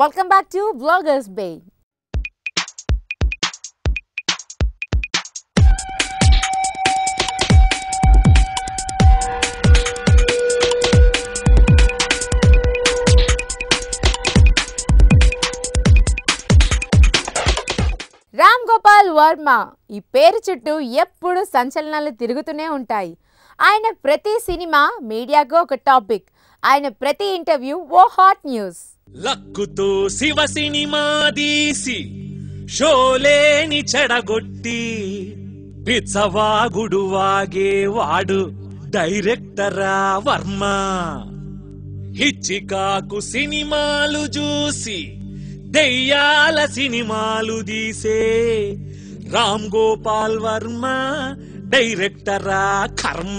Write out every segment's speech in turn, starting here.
Welcome back to Vloggers Bay. Ram Gopal Varma ఈ పేరు చుట్టూ ఎప్పుడు సంచలనాలు తిరుగుతూనే ఉంటాయి ఆయన ప్రతి సినిమా మీడియాకు ఒక టాపిక్ ఆయన ప్రతి ఇంటర్వ్యూ ఓ హాట్ న్యూస్ లక్కుతో శివ సినిమా తీసి షోలేని చెడగొట్టి పిచ్చవాగుడు వాగేవాడు డైరెక్టరా వర్మ హిచ్చికాకు సినిమాలు చూసి దెయ్యాల సినిమాలు తీసే రామ్ గోపాల్ వర్మ డైరెక్టరా కర్మ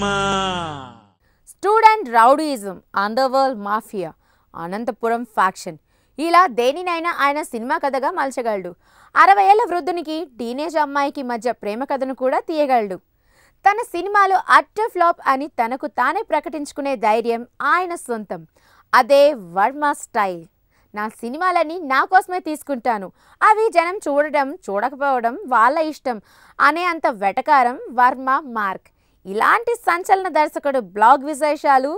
student rowdyism underworld mafia Anantapuram faction ఇలా దేనినైనా ఆయన సినిమా కథగా మలచగలడు అరవై ఏళ్ల వృద్ధునికి టీనేజ్ అమ్మాయికి మధ్య ప్రేమ కథను కూడా తీయగలడు తన సినిమాలు అట్టర్ ఫ్లాప్ అని తనకు తానే ప్రకటించుకునే ధైర్యం ఆయన సొంతం అదే వర్మ స్టైల్ నా సినిమాలని నా కోసమే తీసుకుంటాను అవి జనం చూడడం చూడకపోవడం వాళ్ళ ఇష్టం అనే అంత వెటకారం వర్మ మార్క్ ఇలాంటి సంచలన దర్శకుడు బ్లాగ్ విశేషాలు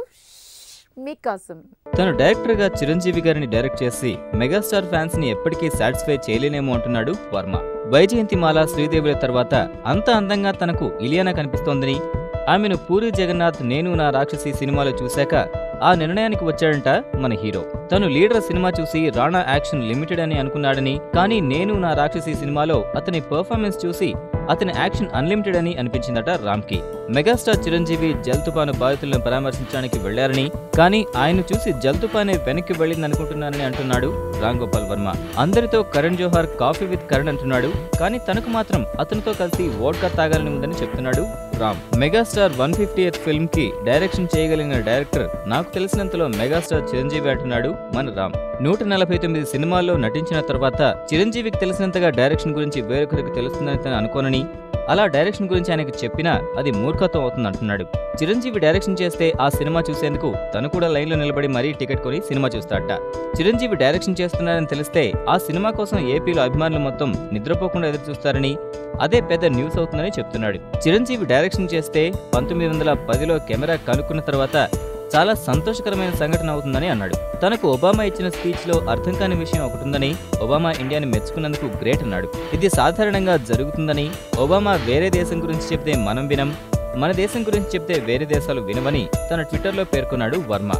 మీకోసం తను డైరెక్టర్గా చిరంజీవి గారిని డైరెక్ట్ చేసి మెగాస్టార్ ఫ్యాన్స్ ని ఎప్పటికీ సాటిస్ఫై చేయలేనేమో అంటున్నాడు వర్మ వైజయంతిమాల శ్రీదేవుల తర్వాత అంత అందంగా తనకు ఇలియానా కనిపిస్తోందని ఆమెను పూరి జగన్నాథ్ నేను నా రాక్షసి సినిమాలో చూశాక ఆ నిర్ణయానికి వచ్చాడంట మన హీరో తను లీడర్ సినిమా చూసి రాణా యాక్షన్ లిమిటెడ్ అని అనుకున్నాడని కానీ నేను నా రాక్షసి సినిమాలో అతని పర్ఫార్మెన్స్ చూసి అతని యాక్షన్ అన్లిమిటెడ్ అని అనిపించిందట రామ్కి మెగాస్టార్ చిరంజీవి జల్ తుపాను బాధితులను పరామర్శించడానికి వెళ్లారని కానీ ఆయన చూసి జల్ తుపానే వెనక్కి వెళ్ళింది అనుకుంటున్నానని అంటున్నాడు రామ్ గోపాల్ వర్మ అందరితో కరణ్ జోహార్ కాఫీ విత్ కరణ్ అంటున్నాడు కానీ తనకు మాత్రం అతనితో కలిసి వోడ్కా తాగాలని ఉందని చెప్తున్నాడు Ram megastar one fifty eighth film కి డైరెక్షన్ చేయగలిగిన డైరెక్టర్ నాకు తెలిసినంతలో మెగాస్టార్ చిరంజీవి అంటున్నాడు మన రామ్ నూట నలభై తొమ్మిది సినిమాల్లో నటించిన తర్వాత చిరంజీవికి తెలిసినంతగా డైరెక్షన్ గురించి వేరొకరికి తెలుస్తుందని తను అనుకోనని అలా డైరెక్షన్ గురించి ఆయనకు చెప్పినా అది మూర్ఖత్వం అవుతుంది అంటున్నాడు చిరంజీవి డైరెక్షన్ చేస్తే ఆ సినిమా చూసేందుకు తను కూడా లైన్లో నిలబడి మరీ టికెట్ కొని సినిమా చూస్తాడట చిరంజీవి డైరెక్షన్ చేస్తున్నారని తెలిస్తే ఆ సినిమా కోసం ఏపీలో అభిమానులు మొత్తం నిద్రపోకుండా ఎదురు చూస్తారని అదే పెద్ద న్యూస్ అవుతుందని చెప్తున్నాడు చిరంజీవి డైరెక్షన్ చేస్తే పంతొమ్మిది వందల పదిలో కెమెరా కనుక్కున్న తర్వాత చాలా సంతోషకరమైన సంఘటన అవుతుందని అన్నాడు తనకు ఒబామా ఇచ్చిన స్పీచ్ లో అర్థం కాని విషయం ఒకటి ఉందని ఒబామా ఇండియాని మెచ్చుకున్నందుకు గ్రేట్ అన్నాడు ఇది సాధారణంగా జరుగుతుందని ఒబామా వేరే దేశం గురించి చెప్తే మనం వినం మన దేశం గురించి చెప్తే వేరే దేశాలు వినవని తన ట్విట్టర్లో పేర్కొన్నాడు వర్మ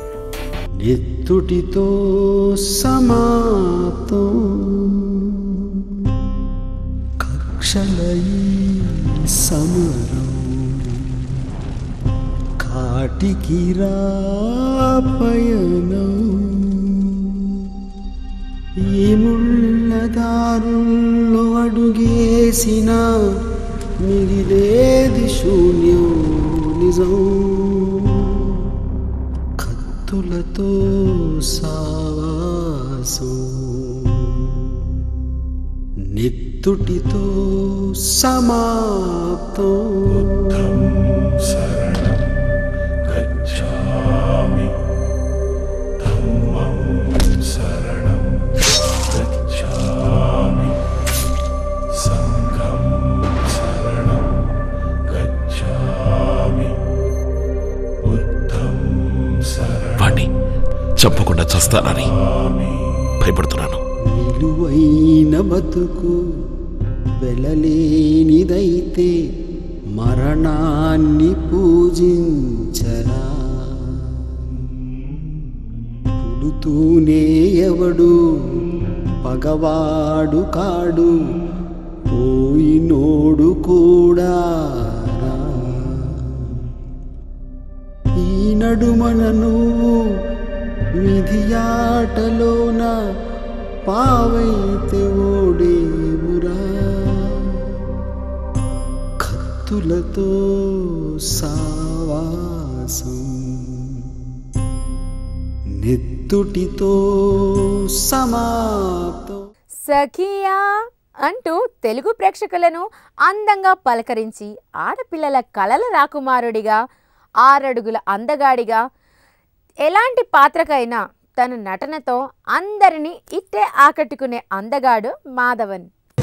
నెత్తుటితో సమాప్తం కక్షలై సమరం కాటికి రాపయనం ఈ ముళ్ళదారుల్లో అడుగేసిన మిగిలేది శూన్యం నిజం కత్తులతో సావాసం నెత్తుటితో సమాప్తం వాణ్ణి చంపకుండా చస్తానని భయపడుతున్నాను విలువైన బతుకు వెలలేనిదైతే మరణాన్ని పూజించరా పుడుతూనే ఎవడు పగవాడు కాడు పోయినోడు కూడా రా. ఈ నడుమన నువ్వు విధియాటలోన పావైతే ఓడేవురా కత్తులతో సావాసం నెత్తుటితో సమాప్తం సఖియా అంటూ తెలుగు ప్రేక్షకులను అందంగా పలకరించి ఆడపిల్లల కలల రాకుమారుడిగా ఆరడుగుల అందగాడిగా ఎలాంటి పాత్రకైనా తన నటనతో అందరినీ ఇట్టే ఆకట్టుకునే అందగాడు మాధవన్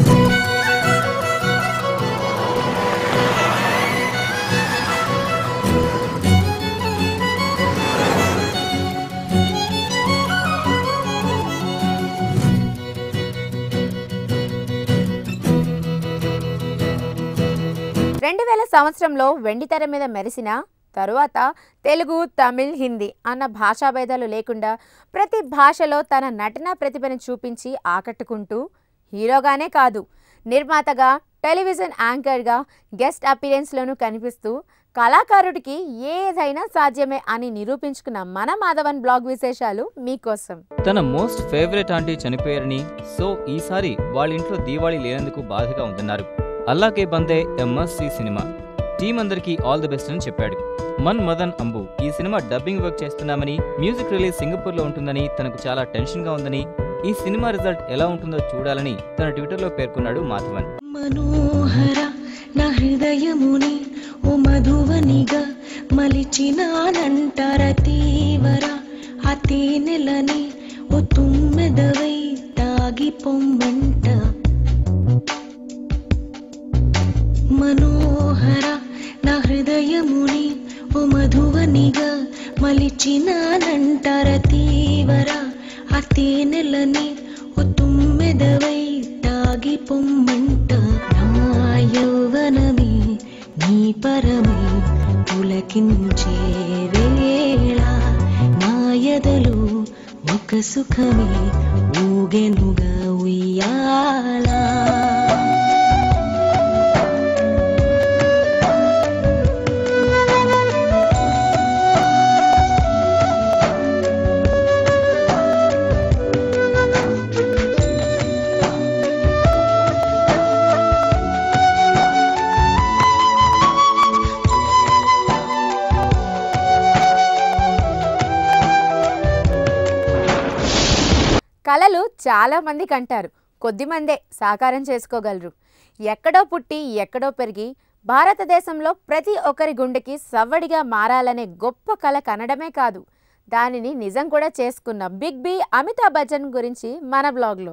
రెండు వేల సంవత్సరంలో వెండితెర మీద మెరిసిన తరువాత తెలుగు తమిళ్ హిందీ అన్న భాషా భేదాలు లేకుండా ప్రతి భాషలో తన నటనా ప్రతిభను చూపించి ఆకట్టుకుంటూ హీరోగానే కాదు నిర్మాతగా టెలివిజన్ యాంకర్గా గెస్ట్ అపీరెన్స్లోనూ కనిపిస్తూ కళాకారుడికి ఏదైనా సాధ్యమే అని నిరూపించుకున్న మన మాధవన్ బ్లాగ్ విశేషాలు మీకోసం తన మోస్ట్ ఫేవరెట్ ఆంటీ చనిపోయారని సో ఈసారి వాళ్ళ ఇంట్లో దీవాళి లేనందుకు బాధగా ఉందన్నారు Allah Ke Bande MSc cinema team అందరికీ ఆల్ ది బెస్ట్ అని చెప్పాడు మన్ మదన్ అంబు ఈ సినిమా డబ్బింగ్ వర్క్ చేస్తున్నామని మ్యూజిక్ రిలీజ్ సింగపూర్లో ఉంటుందని తనకు చాలా టెన్షన్గా ఉందని ఈ సినిమా రిజల్ట్ ఎలా ఉంటుందో చూడాలని తన ట్విట్టర్లో పేర్కొన్నాడు మాధవన్ మనోహర నా హృదయముని ఓ మధువనిగా మలిచినానంటార తీవర ఆ తేనెలని ఓ తుమ్మెదవై తాగి పొమ్మంట మనోహర నా హృదయముని ఓ మధువనిగా మలిచినానంటార తీవర ఆ తేనెలని ఓ తుమ్మెదవై తాగి పొమ్మంట నా యౌవనమే నీ పరమే పులకించే వేళ నా ఎదలో ఒక సుఖమే ఊగెనుగా ఉయ్యాలా కళలు చాలా మంది కంటారు కొద్దిమందే సాకారం చేసుకోగలరు ఎక్కడో పుట్టి ఎక్కడో పెరిగి భారతదేశంలో ప్రతి ఒక్కరి గుండెకి సవ్వడిగా మారాలనే గొప్ప కళ కనడమే కాదు దానిని నిజం కూడా చేసుకున్న బిగ్ బి అమితాబ్ బచ్చన్ గురించి మన బ్లాగ్లో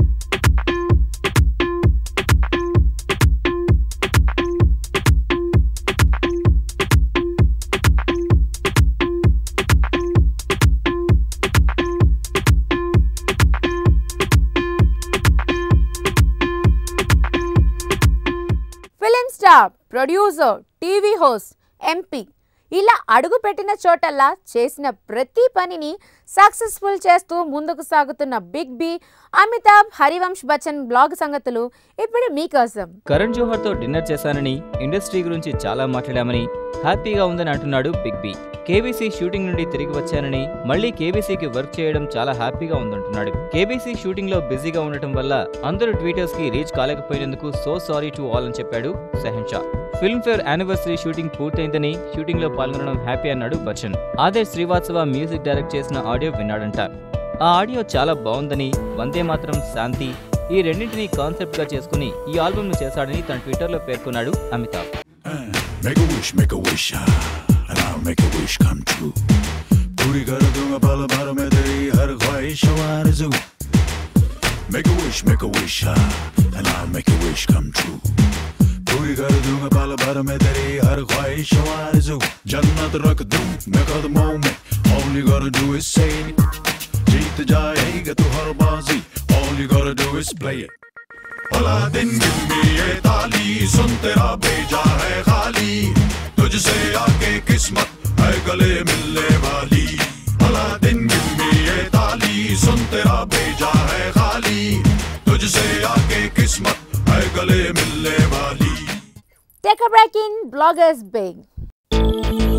film star producer TV host MP ఇలా అడుగుపెట్టిన చోటల్లా చేసిన ప్రతి పనిని సక్సెస్ఫుల్ చేస్తూ ముందుకు సాగుతున్న big B Amitabh Harivansh Bachchan blog సంగతులు ఇప్పుడు మీకోసం కరణ్ జోహర్తో డిన్నర్ చేశానని ఇండస్ట్రీ గురించి చాలా మాట్లాడామని హ్యాపీగా ఉందని అంటున్నాడు బిగ్ బి కేబీసీ షూటింగ్ నుండి తిరిగి వచ్చానని మళ్ళీ కేబీసీకి వర్క్ చేయడం చాలా హ్యాపీగా ఉందంటున్నాడు కేబీసీ షూటింగ్ లో బిజీగా ఉండటం వల్ల అందరూ ట్వీటర్స్ కి రీచ్ కాలేకపోయినందుకు సో సారీ టు ఆల్ అని చెప్పాడు Shahenshah Filmfare anniversary shooting పూర్తయిందని షూటింగ్ లో పాల్గొనడం హ్యాపీ అన్నాడు బచ్చన్ ఆదేశ్ శ్రీవాత్సవ మ్యూజిక్ డైరెక్ట్ చేసిన ఆడియో విన్నాడంట ఆ ఆడియో చాలా బాగుందని వందే మాత్రం శాంతి ఈ రెండింటిని కాన్సెప్ట్ గా చేసుకుని ఈ ఆల్బమ్ ను చేశాడని తన ట్విట్టర్ లో పేర్కొన్నాడు Amitabh Make a wish, make a wish, ah, and I'll make a wish come true. पूरी कर दूंगा पल भर में तेरी हर ख्वाहिश आरज़ू Make a wish, make a wish, ah, and I'll make a wish come true. पूरी कर दूंगा पल भर में तेरी हर ख्वाहिश आरज़ू जन्नत रख दूं मैं कदमों में All you gotta do is say it. जीत जाएगा तू हर बाजी All you gotta do is play it. भला दिन गिन में ये ताली सुन तेरा भेजा है खाली तुझसे आगे किस्मत है गले मिलने वाली भला दिन गिन में ये ताली सुन तेरा भेजा है खाली तुझसे आगे किस्मत है गले मिलने वाली Take a break in Bloggers Big.